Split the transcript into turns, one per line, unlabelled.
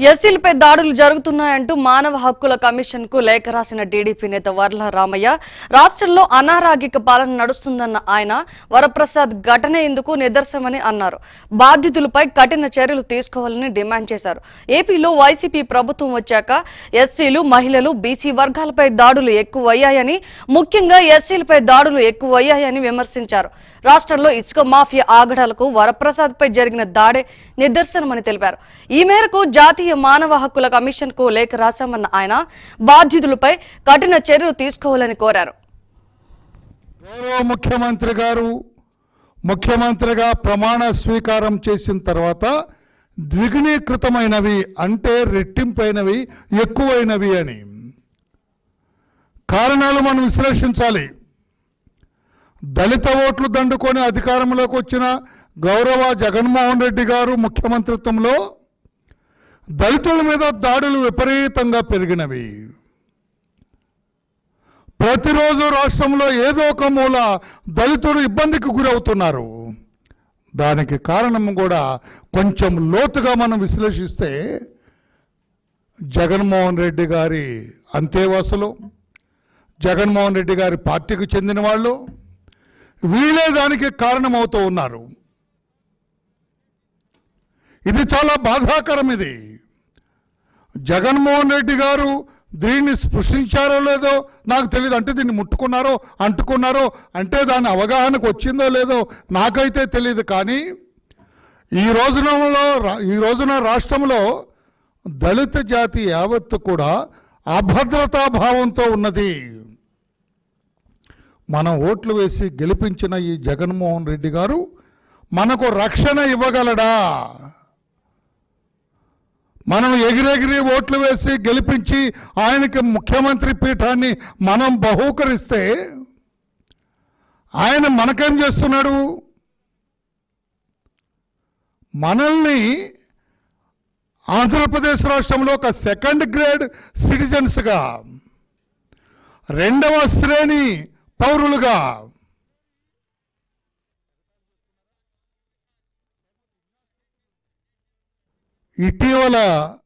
ఎస్సీలపై దాడులు జరుగుతున్నాయంటూ మానవ హక్కుల కమిషన్ కు లేఖ రాసిన టీడీపీ నేత వర్ల రామయ్య రాష్ట్రంలో అనారాగిక పాలన నడుస్తుందన్న ఆయన వరప్రసాద్ ఘటన ఇందుకు నిదర్శనమని అన్నారు బాధితులపై కఠిన చర్యలు తీసుకోవాలని డిమాండ్ చేశారు ఏపీలో వైసీపీ ప్రభుత్వం వచ్చాక ఎస్సీలు మహిళలు బీసీ వర్గాలపై దాడులు ఎక్కువయ్యాయని ముఖ్యంగా ఎస్సీలపై దాడులు ఎక్కువయ్యాయని విమర్శించారు రాష్ట్రంలో ఇసుక మాఫియా ఆగడాలకు వరప్రసాద్ పై జరిగిన దాడే నిదర్శనమని తెలిపారు ఈ మేరకు జాతీయ మానవ హక్కుల కమిషన్ కు లేఖ రాశామన్న ఆయన బాధితులపై కఠిన చర్యలు తీసుకోవాలని కోరారు
గౌరవ ముఖ్యమంత్రి గారు ముఖ్యమంత్రిగా ప్రమాణ స్వీకారం చేసిన తర్వాత ద్విగుణీకృతమైనవి అంటే రెట్టింపైనవి ఎక్కువైనవి అని కారణాలు మనం విశ్లేషించాలి దళిత ఓట్లు దండుకొని అధికారంలోకి వచ్చిన గౌరవ జగన్మోహన్ రెడ్డి గారు ముఖ్యమంత్రిత్వంలో దళితుల మీద దాడులు విపరీతంగా పెరిగినవి ప్రతిరోజు రాష్ట్రంలో ఏదో ఒక మూల దళితులు ఇబ్బందికి గురవుతున్నారు దానికి కారణం కూడా కొంచెం లోతుగా మనం విశ్లేషిస్తే జగన్మోహన్ రెడ్డి గారి అంతేవాసులు జగన్మోహన్ రెడ్డి గారి పార్టీకి చెందిన వాళ్ళు వీళ్ళే దానికి కారణమవుతూ ఉన్నారు ఇది చాలా బాధాకరం ఇది జగన్మోహన్ రెడ్డి గారు దీన్ని స్పృశించారో లేదో నాకు తెలియదు అంటే దీన్ని ముట్టుకున్నారో అంటుకున్నారో అంటే దాని అవగాహనకు వచ్చిందో లేదో నాకైతే తెలియదు కానీ ఈ రోజునలో రా- ఈ రోజున రాష్ట్రంలో దళిత జాతి యావత్తు కూడా అభద్రతా భావంతో ఉన్నది మనం ఓట్లు వేసి గెలిపించిన ఈ జగన్మోహన్ రెడ్డి గారు మనకు రక్షణ ఇవ్వగలడా మనం ఎగిరెగిరి ఓట్లు వేసి గెలిపించి ఆయనకి ముఖ్యమంత్రి పీఠాన్ని మనం బహూకరిస్తే ఆయన మనకేం చేస్తున్నాడు మనల్ని ఆంధ్రప్రదేశ్ రాష్ట్రంలో ఒక సెకండ్ గ్రేడ్ సిటిజన్స్గా రెండవ శ్రేణి పౌరులుగా ఇటీవల